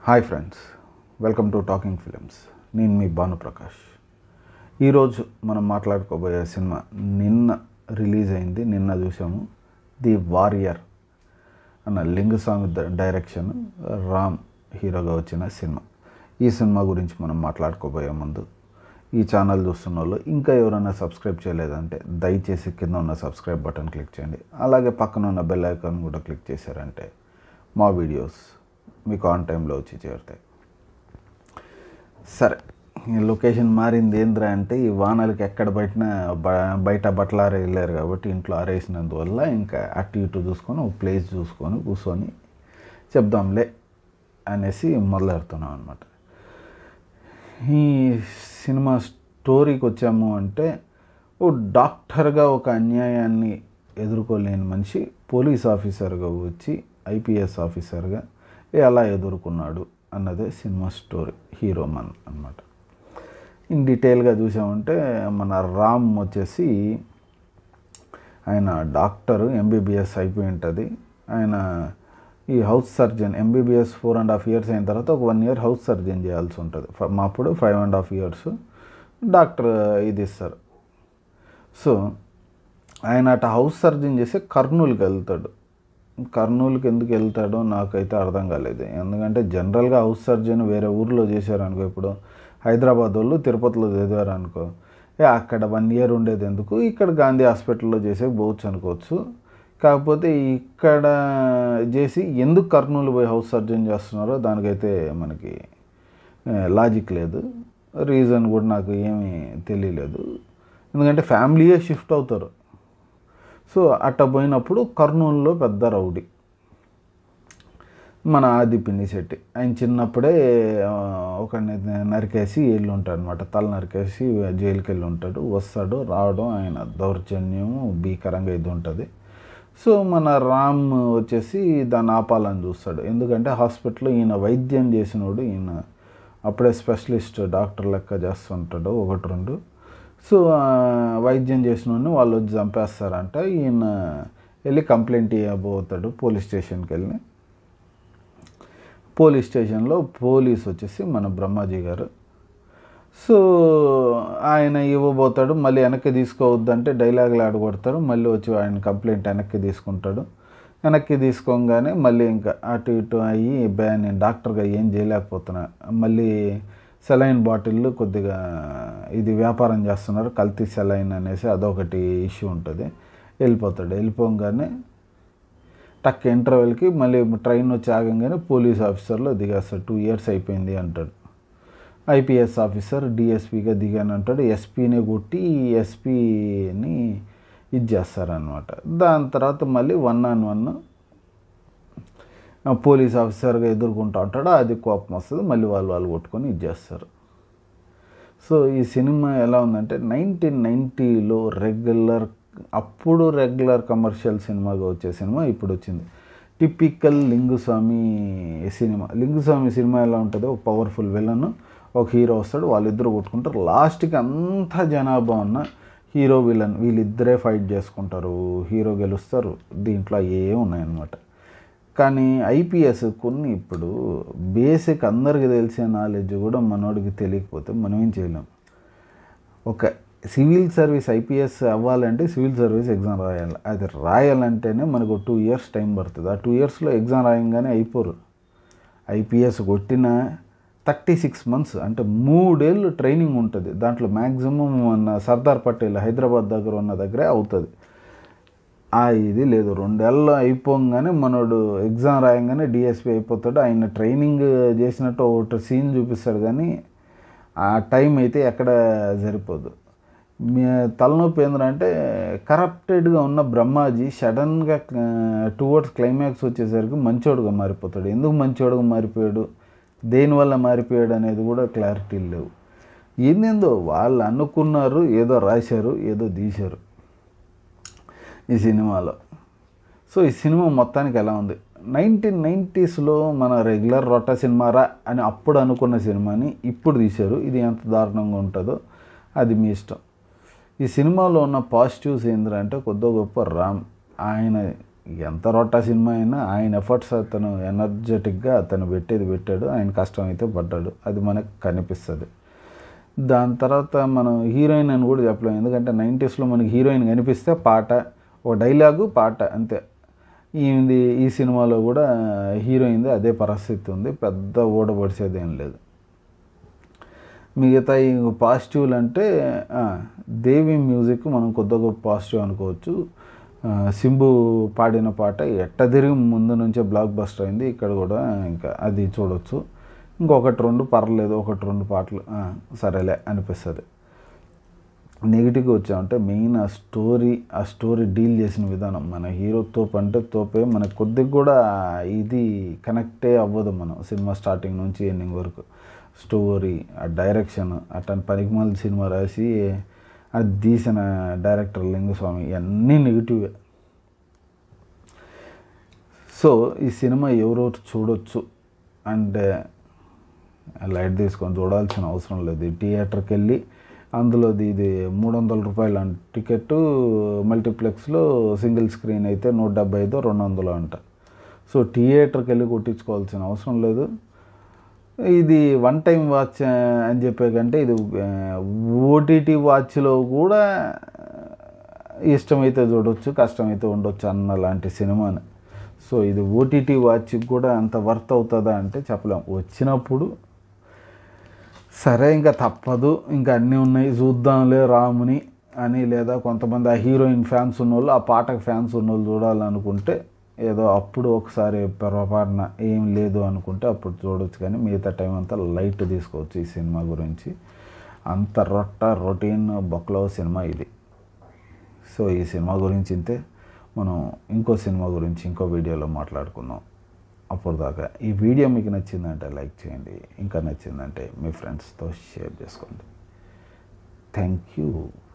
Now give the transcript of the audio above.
hi friends welcome to Talking Films నేను మీ భానుప్రకాష్ ఈరోజు మనం మాట్లాడుకోబోయే సినిమా నిన్న రిలీజ్ అయింది నిన్న చూసాము ది వారియర్ అన్న లింగ్ సాంగ్ ద- డైరెక్షన్ రామ్ హీరోగా వచ్చిన సినిమా ఈ సినిమా గురించి మనం మాట్లాడుకోబోయే ముందు ఈ ఛానల్ చూస్తున్న వాళ్ళు ఇంకా ఎవరైనా సబ్స్క్రైబ్ చేయలేదంటే దయచేసి కింద ఉన్న సబ్స్క్రైబ్ బటన్ క్లిక్ చేయండి అలాగే పక్కన ఉన్న బెల్ ఐకాన్ కూడా క్లిక్ చేశారంటే మా వీడియోస్ మీకు ఆన్ టైంలో వచ్చి చేరుతాయి సరే ఈ లొకేషన్ మారింది ఏంద్రా అంటే ఈ వానలకి ఎక్కడ బయటన బ- బయట బట్టలు ఆరేయలేరు కాబట్టి ఇంట్లో ఆరేసినందువల్ల ఇంకా అటు ఇటు చూసుకొని ఒక ప్లేస్ చూసుకొని కూర్చొని చెప్దాంలే అనేసి మొదలెడుతున్నాం అనమాట ఈ సినిమా స్టోరీకి వచ్చాము అంటే ఓ డాక్టర్గా ఒక అన్యాయాన్ని ఎదుర్కోలేని మనిషి పోలీస్ ఆఫీసర్గా వచ్చి ఐపీఎస్ ఆఫీసర్గా ఎలా ఎదుర్కొన్నాడు అన్నదే సినిమా స్టోరీ హీరో మన్ అనమాట ఇన్ డీటెయిల్గా చూసామంటే మన రామ్ వచ్చేసి ఆయన డాక్టర్ ఎంబీబీఎస్ అయిపోయి ఉంటుంది ఆయన ఈ house surgeon MBBS four and half years అయిన తర్వాత ఒక వన్ ఇయర్ హౌస్ సర్జన్ చేయాల్సి ఉంటుంది ఫ- మా అప్పుడు five and half years doctor ఇది ఇస్తారు సో ఆయన అటు హౌస్ సర్జన్ చేసి కర్నూలుకి వెళ్తాడు కర్నూలుకి ఎందుకు వెళ్తాడో నాకైతే అర్థం కాలేదు ఎందుకంటే జనరల్గా హౌస్ సర్జన్ వేరే ఊర్లో చేశారనుకో ఇప్పుడు హైదరాబాద్ వాళ్ళు తిరుపతిలో చదివారు అనుకో ఏ అక్కడ వన్ ఇయర్ ఉండేది ఎందుకు ఇక్కడ గాంధీ హాస్పిటల్లో చేసే పోవచ్చు అనుకోవచ్చు కాకపోతే ఇక్కడ చేసి ఎందుకు కర్నూలు పోయి హౌస్ సర్జన్ చేస్తున్నారో దానికైతే మనకి లాజిక్ లేదు రీజన్ కూడా నాకు ఏమీ తెలియలేదు ఎందుకంటే ఫ్యామిలీయే షిఫ్ట్ అవుతారు సో అట్ట పోయినప్పుడు కర్నూలులో పెద్ద రౌడీ మన ఆది పిన్నిశెట్టి ఆయన చిన్నప్పుడే ఆ, ఒకడిని నరికేసి వెళ్ళి ఉంటాడు అనమాట తల నరికేసి జైలుకి వెళ్ళి ఉంటాడు వస్తాడు రావడం ఆయన దౌర్జన్యం భీకరంగా ఇది ఉంటుంది సో మన రామ్ వచ్చేసి దాన్ని ఆపాలని చూస్తాడు ఎందుకంటే హాస్పిటల్లో ఈయన వైద్యం చేసినోడు ఈయన అప్పుడే స్పెషలిస్ట్ డాక్టర్ లెక్క చేస్తుంటాడు ఒకటి రెండు సో ఆ, వైద్యం చేసిన వాళ్ళు వచ్చి చంపేస్తారంట ఈయన వెళ్ళి కంప్లైంట్ ఇవ్వబోతాడు పోలీస్ స్టేషన్కి వెళ్ళి పోలీస్ స్టేషన్లో పోలీస్ వచ్చేసి మన బ్రహ్మాజీ గారు సో ఆయన ఇవ్వబోతాడు మళ్ళీ వెనక్కి తీసుకోవద్దంటే డైలాగులు ఆడగొడతాడు మళ్ళీ వచ్చి ఆయన కంప్లైంట్ వెనక్కి తీసుకుంటాడు వెనక్కి తీసుకోగానే మళ్ళీ ఇంకా అటు ఇటు అయ్యి "బే, నేను డాక్టర్గా ఏం చేయలేకపోతున్నా మళ్ళీ సెలైన్ బాటిల్ కొద్దిగా ఇది వ్యాపారం చేస్తున్నారు కల్తీ సెలైన్ అనేసి అదొకటి ఇష్యూ ఉంటుంది వెళ్ళిపోతాడు వెళ్ళిపోగానే టక్ ఇంటర్వెల్కి మళ్ళీ ట్రైన్ వచ్చి ఆగంగానే పోలీస్ ఆఫీసర్లో దిగేస్తాడు టూ ఇయర్స్ అయిపోయింది అంటాడు ఐపీఎస్ ఆఫీసర్ డిఎస్పీగా దిగాను అంటాడు ఎస్పీని కొట్టి ఎస్పీని ఇది చేస్తారనమాట దాని తర్వాత మళ్ళీ వన్ ఆన్ వన్ పోలీస్ ఆఫీసర్గా ఎదుర్కొంటూ ఉంటాడు అది కోపం వస్తుంది మళ్ళీ వాళ్ళు వాళ్ళు కొట్టుకొని ఇది చేస్తారు సో ఈ సినిమా ఎలా ఉందంటే నైన్టీన్ నైంటీలో రెగ్యులర్ అప్పుడు రెగ్యులర్ కమర్షియల్ సినిమాగా వచ్చే సినిమా ఇప్పుడు వచ్చింది టిపికల్ లింగుస్వామి సినిమా లింగుస్వామి సినిమా ఎలా ఉంటుందో ఒక పవర్ఫుల్ విలన్ ఒక హీరో వస్తాడు వాళ్ళిద్దరు కొట్టుకుంటారు లాస్ట్కి అంతా జనాభా ఉన్న హీరో విలన్ వీళ్ళిద్దరే ఫైట్ చేసుకుంటారు హీరో గెలుస్తారు దీంట్లో ఏ ఉన్నాయన్నమాట కానీ ఐపీఎస్ కొన్ని ఇప్పుడు బేసిక్ అందరికీ తెలిసే నాలెడ్జ్ కూడా మనోడికి తెలియకపోతే మనం ఏం చేయలేం ఒక సివిల్ సర్వీస్ ఐపీఎస్ అవ్వాలంటే సివిల్ సర్వీస్ ఎగ్జామ్ రాయాలి అది రాయాలంటేనే మనకు టూ ఇయర్స్ టైం పడుతుంది ఆ టూ ఇయర్స్లో ఎగ్జామ్ రాయంగానే అయిపోరు ఐపీఎస్ కొట్టిన థర్టీ సిక్స్ మంత్స్ అంటే మూడేళ్ళు ట్రైనింగ్ ఉంటుంది దాంట్లో మ్యాక్సిమం మన సర్దార్ పటేల్ హైదరాబాద్ దగ్గర ఉన్న దగ్గరే అవుతుంది ఆ ఇది లేదు రెండేళ్ళు అయిపోగానే మనోడు ఎగ్జామ్ రాయంగానే డిఎస్పీ అయిపోతాడు ఆయన ట్రైనింగ్ చేసినట్టు ఒకటి సీన్ చూపిస్తాడు కానీ ఆ టైం అయితే ఎక్కడ సరిపోదు మీ తలనొప్పి ఏంటంటే కరప్టెడ్గా ఉన్న బ్రహ్మాజీ సడన్గా టువర్డ్స్ క్లైమాక్స్ వచ్చేసరికి మంచోడుగా మారిపోతాడు ఎందుకు మంచోడుగా మారిపోయాడు దేనివల్ల మారిపోయాడు అనేది కూడా క్లారిటీ లేవు ఏందేందో వాళ్ళు అనుకున్నారు ఏదో రాశారు ఏదో తీశారు ఈ సినిమాలో సో ఈ సినిమా మొత్తానికి ఎలా ఉంది నైన్టీన్ నైంటీస్లో మన రెగ్యులర్ రొట్ట సినిమారా అని అప్పుడు అనుకున్న సినిమాని ఇప్పుడు తీశారు ఇది ఎంత దారుణంగా ఉంటుందో అది మీ ఇష్టం ఈ సినిమాలో ఉన్న పాజిటివ్స్ ఏంటంటే కొద్ది గొప్ప రామ్ ఆయన ఎంత రొట్టా సినిమా అయినా ఆయన ఎఫర్ట్స్ అతను ఎనర్జెటిక్గా అతను పెట్టేది పెట్టాడు ఆయన కష్టం అయితే పడ్డాడు అది మనకు కనిపిస్తుంది దాని తర్వాత మనం హీరోయిన్ అని కూడా చెప్పలేము ఎందుకంటే నైంటీస్లో మనకి హీరోయిన్ కనిపిస్తే పాట ఓ డైలాగు పాట అంతే ఈమెది ఈ సినిమాలో కూడా హీరోయిన్ది అదే పరిస్థితి ఉంది పెద్ద ఓడబడిసేది ఏం లేదు మిగతా ఈ పాజిటివ్లు అంటే ఆ, దేవి మ్యూజిక్ మనం కొద్దిగా గొప్ప పాజిటివ్ అనుకోవచ్చు ఆ, సింబు పాడిన పాట ఎట్ట తిరిగి ముందు నుంచే బ్లాక్ బస్టర్ అయింది ఇక్కడ కూడా ఇంకా అది చూడొచ్చు ఇంకొకటి రెండు పర్లేదు ఒకటి రెండు పాటలు ఆ, సరేలే అనిపిస్తుంది నెగిటివ్గా వచ్చామంటే మెయిన్ ఆ స్టోరీ ఆ స్టోరీ డీల్ చేసిన విధానం మన హీరో తోపు అంటే తోపే మనకు కొద్దిగా కూడా ఇది కనెక్టే అవ్వదు మనం సినిమా స్టార్టింగ్ నుంచి ఎండింగ్ వరకు స్టోరీ ఆ డైరెక్షన్ అతని పనికిమాల సినిమా రాసి అది తీసిన డైరెక్టర్ లింగస్వామి ఇవన్నీ నెగిటివే సో ఈ సినిమా ఎవరెవరు చూడొచ్చు అంటే లైట్ తీసుకొని చూడాల్సిన అవసరం లేదు ఈ థియేటర్కి వెళ్ళి అందులోది ఇది మూడు వందల రూపాయల టికెట్ మల్టీప్లెక్స్లో సింగిల్ స్క్రీన్ అయితే నూట డెబ్బై ఐదు రెండు వందలు అంట సో థియేటర్కి వెళ్ళి కొట్టించుకోవాల్సిన అవసరం లేదు ఇది వన్ టైం వాచ్ ఆ, అని చెప్పే కంటే ఇది ఓటీటీ వాచ్లో కూడా ఇష్టమైతే చూడొచ్చు కష్టమైతే ఉండొచ్చు అన్న లాంటి సినిమాని సో ఇది ఓటీటీ వాచ్కి కూడా అంత వర్త్ అవుతుందా అంటే చెప్పలేం వచ్చినప్పుడు సరే ఇంకా తప్పదు ఇంకా అన్నీ ఉన్నాయి చూద్దాంలే రాముని అని లేదా కొంతమంది ఆ హీరోయిన్ ఫ్యాన్స్ ఉన్నోళ్ళు ఆ పాటకు ఫ్యాన్స్ ఉన్నోళ్ళు చూడాలనుకుంటే ఏదో అప్పుడు ఒకసారి పొరపాటున ఏం లేదు అనుకుంటే అప్పుడు చూడొచ్చు కానీ మిగతా టైం అంతా లైట్ తీసుకోవచ్చు ఈ సినిమా గురించి అంత రొట్ట రొటీన్ బొక్కలో సినిమా ఇది సో ఈ సినిమా గురించి ఇంతే మనం ఇంకో సినిమా గురించి ఇంకో వీడియోలో మాట్లాడుకుందాం అప్పుడు దాకా ఈ వీడియో మీకు నచ్చిందంటే లైక్ చేయండి ఇంకా నచ్చిందంటే మీ ఫ్రెండ్స్తో షేర్ చేసుకోండి థ్యాంక్ యూ